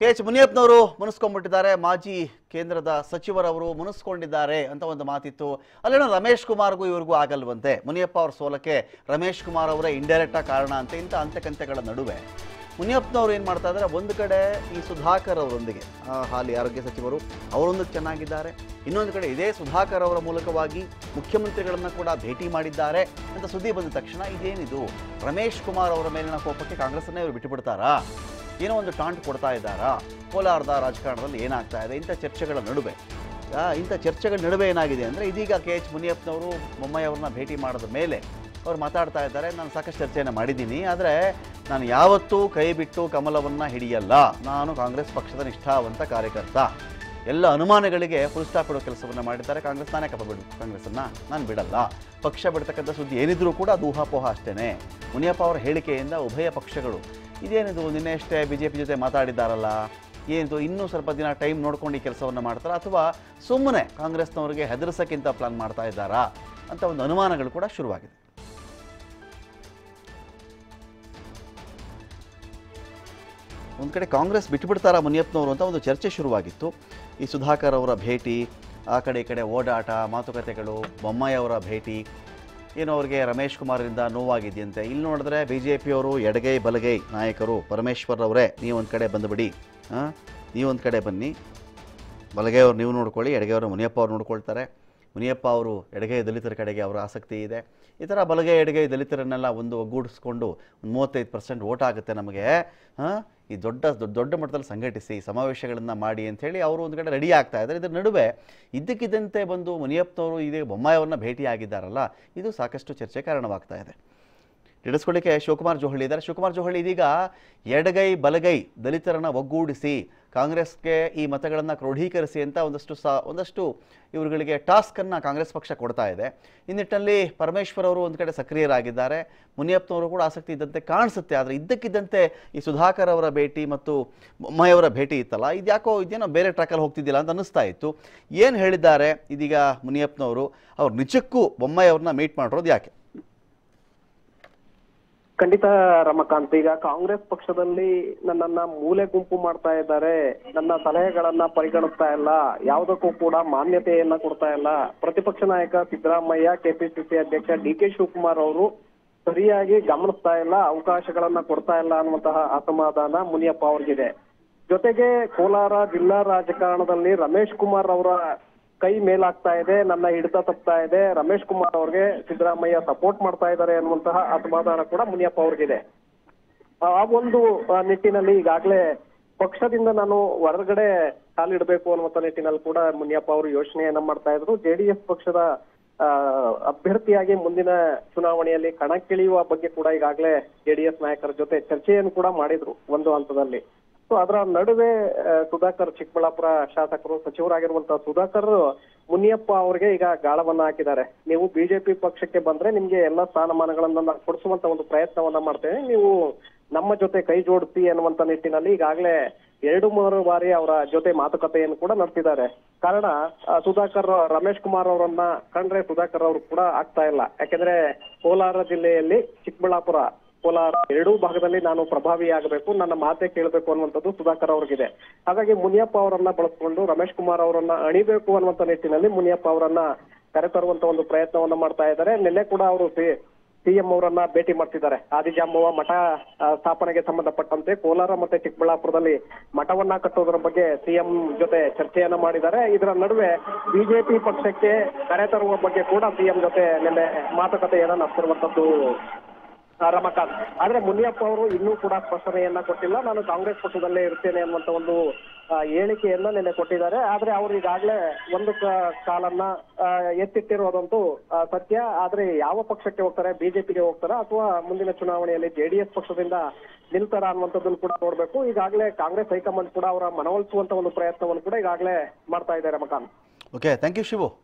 K H ಮುನಿಯಪ್ಪನವರು ಮುನಿಸ್ಕೊಂಡ್ಬಿಟ್ಟಿದ್ದಾರೆ ಮಾಜಿ ಕೇಂದ್ರದ ಸಚಿವರವರು ಮುನಿಸ್ಕೊಂಡಿದ್ದಾರೆ ಅಂತ ಒಂದು ಮಾತಿತ್ತು ಅಲ್ಲೇನೋ ರಮೇಶ್ ಕುಮಾರ್ಗೂ ಇವ್ರಿಗೂ ಆಗಲ್ವಂತೆ ಮುನಿಯಪ್ಪ ಅವ್ರ ಸೋಲಕ್ಕೆ ರಮೇಶ್ ಕುಮಾರ್ ಅವರೇ ಇಂಡೈರೆಕ್ಟ್ ಕಾರಣ ಅಂತ ಇಂಥ ಅಂತೆಕಂತೆಗಳ ನಡುವೆ ಮುನಿಯಪ್ಪನವ್ರು ಏನು ಮಾಡ್ತಾ ಇದ್ದಾರೆ ಒಂದು ಕಡೆ ಈ ಸುಧಾಕರ್ ಅವರೊಂದಿಗೆ ಆ, ಹಾಲಿ ಆರೋಗ್ಯ ಸಚಿವರು ಅವರೊಂದಿಗೆ ಚೆನ್ನಾಗಿದ್ದಾರೆ ಇನ್ನೊಂದು ಕಡೆ ಇದೇ ಸುಧಾಕರ್ ಅವರ ಮೂಲಕವಾಗಿ ಮುಖ್ಯಮಂತ್ರಿಗಳನ್ನ ಕೂಡ ಭೇಟಿ ಮಾಡಿದ್ದಾರೆ ಅಂತ ಸುದ್ದಿ ಬಂದ ತಕ್ಷಣ ಇದೇನಿದು ರಮೇಶ್ ಕುಮಾರ್ ಅವರ ಮೇಲಿನ ಕೋಪಕ್ಕೆ ಕಾಂಗ್ರೆಸ್ಸನ್ನೇ ಇವರು ಬಿಟ್ಟುಬಿಡ್ತಾರಾ ಏನೋ ಒಂದು ಟಾಂಟ್ ಕೊಡ್ತಾ ಇದ್ದಾರಾ ಕೋಲಾರದ ರಾಜಕಾರಣದಲ್ಲಿ ಏನಾಗ್ತಾ ಇದೆ ಇಂಥ ಚರ್ಚೆಗಳ ನಡುವೆ ಆ, ಇಂಥ ಚರ್ಚೆಗಳ ನಡುವೆ ಏನಾಗಿದೆ ಅಂದರೆ ಇದೀಗ ಕೆ ಎಚ್ ಮುನಿಯಪ್ಪನವರು ಬೊಮ್ಮಾಯಿ ಅವ್ರನ್ನ ಭೇಟಿ ಮಾಡಿದ ಮೇಲೆ ಅವ್ರು ಮಾತಾಡ್ತಾ ಇದ್ದಾರೆ ನಾನು ಸಾಕಷ್ಟು ಚರ್ಚೆಯನ್ನು ಮಾಡಿದ್ದೀನಿ ಆದರೆ ನಾನು ಯಾವತ್ತೂ ಕೈ ಬಿಟ್ಟು ಕಮಲವನ್ನು ಹಿಡಿಯಲ್ಲ ನಾನು ಕಾಂಗ್ರೆಸ್ ಪಕ್ಷದ ನಿಷ್ಠಾವಂತ ಕಾರ್ಯಕರ್ತ ಎಲ್ಲ ಅನುಮಾನಗಳಿಗೆ ಫುಲ್ ಸ್ಟಾಪ್ ಇಡೋ ಕೆಲಸವನ್ನು ಮಾಡಿದ್ದಾರೆ ಕಾಂಗ್ರೆಸ್ ನಾನೇ ಕಪ್ಪ ಬಿಡು ಕಾಂಗ್ರೆಸ್ಸನ್ನು ನಾನು ಬಿಡಲ್ಲ ಪಕ್ಷ ಬಿಡ್ತಕ್ಕಂಥ ಸುದ್ದಿ ಏನಿದ್ರೂ ಕೂಡ ಅದು ಊಹಾಪೋಹ ಅಷ್ಟೇ ಮುನಿಯಪ್ಪ ಅವರ ಹೇಳಿಕೆಯಿಂದ ಉಭಯ ಪಕ್ಷಗಳು ಇದೇನಿದು ನಿನ್ನೆ ಅಷ್ಟೇ ಬಿ ಜೆ ಪಿ ಜೊತೆ ಮಾತಾಡಿದ್ದಾರಲ್ಲ ಏನಿದು ಇನ್ನೂ ಸ್ವಲ್ಪ ದಿನ ಟೈಮ್ ನೋಡ್ಕೊಂಡು ಈ ಕೆಲಸವನ್ನು ಮಾಡ್ತಾರಾ ಅಥವಾ ಸುಮ್ಮನೆ ಕಾಂಗ್ರೆಸ್ನವರಿಗೆ ಹೆದರ್ಸಕ್ಕಿಂತ ಪ್ಲಾನ್ ಮಾಡ್ತಾ ಇದ್ದಾರಾ ಅಂತ ಒಂದು ಅನುಮಾನಗಳು ಕೂಡ ಶುರುವಾಗಿದೆ ಒಂದು ಕಡೆ ಕಾಂಗ್ರೆಸ್ ಬಿಟ್ಟುಬಿಡ್ತಾರಾ ಮುನಿಯಪ್ಪನವರು ಅಂತ ಒಂದು ಚರ್ಚೆ ಶುರುವಾಗಿತ್ತು ಈ ಸುಧಾಕರ್ ಅವರ ಭೇಟಿ ಆ ಕಡೆ ಈ ಕಡೆ ಓಡಾಟ ಮಾತುಕತೆಗಳು ಬೊಮ್ಮಾಯಿ ಅವರ ಭೇಟಿ ಏನು ಅವ್ರಿಗೆ ರಮೇಶ್ ಕುಮಾರಿಂದ ನೋವಾಗಿದೆಯಂತೆ ಇಲ್ಲಿ ನೋಡಿದ್ರೆ ಬಿ ಜೆ ಪಿಯವರು ಎಡಗೈ ಬಲಗೈ ನಾಯಕರು ಪರಮೇಶ್ವರ್ ಅವರೇ ನೀವೊಂದು ಕಡೆ ಬಂದುಬಿಡಿ ಹಾಂ ನೀವೊಂದು ಕಡೆ ಬನ್ನಿ ಬಲಗೈ ಅವ್ರು ನೀವು ನೋಡ್ಕೊಳ್ಳಿ ಎಡಗೈ ಅವರು ಮುನಿಯಪ್ಪ ಅವ್ರು ನೋಡ್ಕೊಳ್ತಾರೆ ಮುನಿಯಪ್ಪ ಅವರು ಎಡಗೈ ದಲಿತರ ಕಡೆಗೆ ಅವರ ಆಸಕ್ತಿ ಇದೆ ಈ ಥರ ಬಲಗೈ ಎಡಗೈ ದಲಿತರನ್ನೆಲ್ಲ ಒಂದು ಒಗ್ಗೂಡಿಸ್ಕೊಂಡು ಒಂದು ಮೂವತ್ತೈದು ಪರ್ಸೆಂಟ್ ಓಟ್ ಆಗುತ್ತೆ ನಮಗೆ ಹಾಂ ಈ ದೊಡ್ಡ ದೊಡ್ಡ ದೊಡ್ಡ ಮಟ್ಟದಲ್ಲಿ ಸಂಘಟಿಸಿ ಸಮಾವೇಶಗಳನ್ನು ಮಾಡಿ ಅಂಥೇಳಿ ಅವರು ಒಂದು ಕಡೆ ರೆಡಿ ಆಗ್ತಾ ಇದ್ದಾರೆ ಇದರ ನಡುವೆ ಇದ್ದಕ್ಕಿದ್ದಂತೆ ಬಂದು ಮುನಿಯಪ್ಪನವರು ಇದೀಗ ಬೊಮ್ಮಾಯಿಯವ್ರನ್ನ ಭೇಟಿಯಾಗಿದ್ದಾರಲ್ಲ ಇದು ಸಾಕಷ್ಟು ಚರ್ಚೆ ಕಾರಣವಾಗ್ತಾ ಇದೆ ತಿಳಿಸ್ಕೊಳ್ಳಿಕ್ಕೆ ಶಿವಕುಮಾರ್ ಜೋಹಳಿ ಇದ್ದಾರೆ ಶಿವಕುಮಾರ್ ಜೋಹಳಿ ಇದೀಗ ಎಡಗೈ ಬಲಗೈ ದಲಿತರನ್ನ ಒಗ್ಗೂಡಿಸಿ ಕಾಂಗ್ರೆಸ್ಗೆ ಈ ಮತಗಳನ್ನು ಕ್ರೋಢೀಕರಿಸಿ ಅಂತ ಒಂದಷ್ಟು ಸಾ ಒಂದಷ್ಟು ಇವರುಗಳಿಗೆ ಟಾಸ್ಕನ್ನು ಕಾಂಗ್ರೆಸ್ ಪಕ್ಷ ಕೊಡ್ತಾ ಇದೆ ಈ ನಿಟ್ಟಿನಲ್ಲಿ ಪರಮೇಶ್ವರ್ ಅವರು ಒಂದು ಕಡೆ ಸಕ್ರಿಯರಾಗಿದ್ದಾರೆ ಮುನಿಯಪ್ಪನವರು ಕೂಡ ಆಸಕ್ತಿ ಇದ್ದಂತೆ ಕಾಣಿಸುತ್ತೆ ಆದರೆ ಇದ್ದಕ್ಕಿದ್ದಂತೆ ಈ ಸುಧಾಕರ್ ಅವರ ಭೇಟಿ ಮತ್ತು ಬೊಮ್ಮಾಯಿ ಅವರ ಭೇಟಿ ಇತ್ತಲ್ಲ ಇದ್ಯಾಕೋ ಇದೇನೋ ಬೇರೆ ಟ್ರ್ಯಾಕಲ್ಲಿ ಹೋಗ್ತಿದ್ದಿಲ್ಲ ಅಂತ ಅನ್ನಿಸ್ತಾ ಇತ್ತು ಏನು ಹೇಳಿದ್ದಾರೆ ಇದೀಗ ಮುನಿಯಪ್ಪನವರು ಅವ್ರು ನಿಜಕ್ಕೂ ಬೊಮ್ಮಾಯಿ ಅವ್ರನ್ನ ಮೀಟ್ ಮಾಡಿರೋದು ಯಾಕೆ ಖಂಡಿತ ರಮಕಾಂತ್ ಈಗ ಕಾಂಗ್ರೆಸ್ ಪಕ್ಷದಲ್ಲಿ ನನ್ನನ್ನ ಮೂಲೆ ಗುಂಪು ಮಾಡ್ತಾ ಇದ್ದಾರೆ ನನ್ನ ಸಲಹೆಗಳನ್ನ ಪರಿಗಣಿಸ್ತಾ ಇಲ್ಲ ಯಾವುದಕ್ಕೂ ಕೂಡ ಮಾನ್ಯತೆಯನ್ನ ಕೊಡ್ತಾ ಇಲ್ಲ ಪ್ರತಿಪಕ್ಷ ನಾಯಕ ಸಿದ್ದರಾಮಯ್ಯ ಕೆಪಿಸಿಸಿ ಅಧ್ಯಕ್ಷ ಡಿ ಕೆ ಶಿವಕುಮಾರ್ ಅವರು ಸರಿಯಾಗಿ ಗಮನಿಸ್ತಾ ಇಲ್ಲ ಅವಕಾಶಗಳನ್ನ ಕೊಡ್ತಾ ಇಲ್ಲ ಅನ್ನುವಂತಹ ಅಸಮಾಧಾನ ಮುನಿಯಪ್ಪ ಅವ್ರಿಗಿದೆ ಜೊತೆಗೆ ಕೋಲಾರ ಜಿಲ್ಲಾ ರಾಜಕಾರಣದಲ್ಲಿ ರಮೇಶ್ ಕುಮಾರ್ ಅವರ ಕೈ ಮೇಲಾಗ್ತಾ ಇದೆ ನನ್ನ ಹಿಡಿತ ತಪ್ತಾ ಇದೆ ರಮೇಶ್ ಕುಮಾರ್ ಅವ್ರಿಗೆ ಸಿದ್ದರಾಮಯ್ಯ ಸಪೋರ್ಟ್ ಮಾಡ್ತಾ ಇದ್ದಾರೆ ಅನ್ನುವಂತಹ ಅಸಮಾಧಾನ ಕೂಡ ಮುನಿಯಪ್ಪ ಅವ್ರಿಗಿದೆ ಆ ಒಂದು ಆ, ನಿಟ್ಟಿನಲ್ಲಿ ಈಗಾಗಲೇ ಪಕ್ಷದಿಂದ ನಾನು ಹೊರಗಡೆ ಕಾಲಿಡಬೇಕು ಅನ್ನುವಂತ ನಿಟ್ಟಿನಲ್ಲಿ ಕೂಡ ಮುನಿಯಪ್ಪ ಅವರು ಯೋಚನೆಯನ್ನ ಮಾಡ್ತಾ ಇದ್ರು ಜೆಡಿಎಸ್ ಪಕ್ಷದ ಆ, ಅಭ್ಯರ್ಥಿಯಾಗಿ ಮುಂದಿನ ಚುನಾವಣೆಯಲ್ಲಿ ಕಣಕ್ಕಿಳಿಯುವ ಬಗ್ಗೆ ಕೂಡ ಈಗಾಗಲೇ ಜೆಡಿಎಸ್ ನಾಯಕರ ಜೊತೆ ಚರ್ಚೆಯನ್ನು ಕೂಡ ಮಾಡಿದ್ರು ಒಂದು ಹಂತದಲ್ಲಿ ಸೊ ಅದರ ನಡುವೆ ಆ, ಸುಧಾಕರ್ ಚಿಕ್ಕಬಳ್ಳಾಪುರ ಶಾಸಕರು ಸಚಿವರಾಗಿರುವಂತಹ ಸುಧಾಕರ್ ಮುನಿಯಪ್ಪ ಅವರಿಗೆ ಈಗ ಗಾಳವನ್ನ ಹಾಕಿದ್ದಾರೆ ನೀವು ಬಿಜೆಪಿ ಪಕ್ಷಕ್ಕೆ ಬಂದ್ರೆ ನಿಮ್ಗೆ ಎಲ್ಲಾ ಸ್ಥಾನಮಾನಗಳನ್ನ ನಾವು ಕೊಡಿಸುವಂತ ಒಂದು ಪ್ರಯತ್ನವನ್ನ ಮಾಡ್ತೇವೆ ನೀವು ನಮ್ಮ ಜೊತೆ ಕೈ ಜೋಡಿಸಿ ಅನ್ನುವಂತ ನಿಟ್ಟಿನಲ್ಲಿ ಈಗಾಗಲೇ ಎರಡು ಮೂರು ಬಾರಿ ಅವರ ಜೊತೆ ಮಾತುಕತೆಯನ್ನು ಕೂಡ ನಡೆಸಿದ್ದಾರೆ ಕಾರಣ ಆ, ಸುಧಾಕರ್ ರಮೇಶ್ ಕುಮಾರ್ ಅವರನ್ನ ಕಂಡ್ರೆ ಸುಧಾಕರ್ ಅವರು ಕೂಡ ಆಗ್ತಾ ಇಲ್ಲ ಯಾಕೆಂದ್ರೆ ಕೋಲಾರ ಜಿಲ್ಲೆಯಲ್ಲಿ ಚಿಕ್ಕಬಳ್ಳಾಪುರ ಕೋಲಾರ ಎರಡೂ ಭಾಗದಲ್ಲಿ ನಾನು ಪ್ರಭಾವಿಯಾಗಬೇಕು ನನ್ನ ಮಾತೆ ಕೇಳಬೇಕು ಅನ್ನುವಂಥದ್ದು ಸುಧಾಕರ್ ಅವ್ರಿಗಿದೆ ಹಾಗಾಗಿ ಮುನಿಯಪ್ಪ ಅವರನ್ನ ಬಳಸ್ಕೊಂಡು ರಮೇಶ್ ಕುಮಾರ್ ಅವರನ್ನ ಅಣಿಬೇಕು ಅನ್ನುವಂತ ನಿಟ್ಟಿನಲ್ಲಿ ಮುನಿಯಪ್ಪ ಅವರನ್ನ ಕರೆತರುವಂತ ಒಂದು ಪ್ರಯತ್ನವನ್ನ ಮಾಡ್ತಾ ಇದ್ದಾರೆ ನಿನ್ನೆ ಕೂಡ ಅವರು ಸಿಎಂ ಅವರನ್ನ ಭೇಟಿ ಮಾಡ್ತಿದ್ದಾರೆ ಆದಿಜಾಂಬವ ಮಠ ಆ, ಸ್ಥಾಪನೆಗೆ ಸಂಬಂಧಪಟ್ಟಂತೆ ಕೋಲಾರ ಮತ್ತೆ ಚಿಕ್ಕಬಳ್ಳಾಪುರದಲ್ಲಿ ಮಠವನ್ನ ಕಟ್ಟೋದ್ರ ಬಗ್ಗೆ ಸಿಎಂ ಜೊತೆ ಚರ್ಚೆಯನ್ನ ಮಾಡಿದ್ದಾರೆ ಇದರ ನಡುವೆ ಬಿಜೆಪಿ ಪಕ್ಷಕ್ಕೆ ಕರೆತರುವ ಬಗ್ಗೆ ಕೂಡ ಸಿಎಂ ಜೊತೆ ನಿನ್ನೆ ಮಾತುಕತೆಯನ್ನ ನಡೆಸಿರುವಂತದ್ದು ಆ, ರಮಕಾಂತ್ ಆದ್ರೆ ಮುನಿಯಪ್ಪ ಅವರು ಇನ್ನೂ ಕೂಡ ಸ್ಪಷ್ಟನೆಯನ್ನ ಕೊಟ್ಟಿಲ್ಲ ನಾನು ಕಾಂಗ್ರೆಸ್ ಪಕ್ಷದಲ್ಲೇ ಇರ್ತೇನೆ ಅನ್ನುವಂತ ಒಂದು ಆ, ಹೇಳಿಕೆಯನ್ನ ನಿನ್ನೆ ಕೊಟ್ಟಿದ್ದಾರೆ ಆದ್ರೆ ಅವರು ಈಗಾಗಲೇ ಒಂದು ಕ- ಕಾಲನ್ನ ಆ, ಎತ್ತಿಟ್ಟಿರೋದಂತೂ ಆ, ಸತ್ಯ ಆದ್ರೆ ಯಾವ ಪಕ್ಷಕ್ಕೆ ಹೋಗ್ತಾರೆ ಬಿಜೆಪಿಗೆ ಹೋಗ್ತಾರಾ ಅಥವಾ ಮುಂದಿನ ಚುನಾವಣೆಯಲ್ಲಿ ಜೆಡಿಎಸ್ ಪಕ್ಷದಿಂದ ನಿಲ್ತಾರ ಅನ್ನುವಂಥದ್ದನ್ನು ಕೂಡ ನೋಡ್ಬೇಕು ಈಗಾಗಲೇ ಕಾಂಗ್ರೆಸ್ ಹೈಕಮಾಂಡ್ ಕೂಡ ಅವರ ಮನವೊಲಿಸುವಂತ ಒಂದು ಪ್ರಯತ್ನವನ್ನು ಕೂಡ ಈಗಾಗಲೇ ಮಾಡ್ತಾ ಇದೆ Ramakant okay thank you Shivu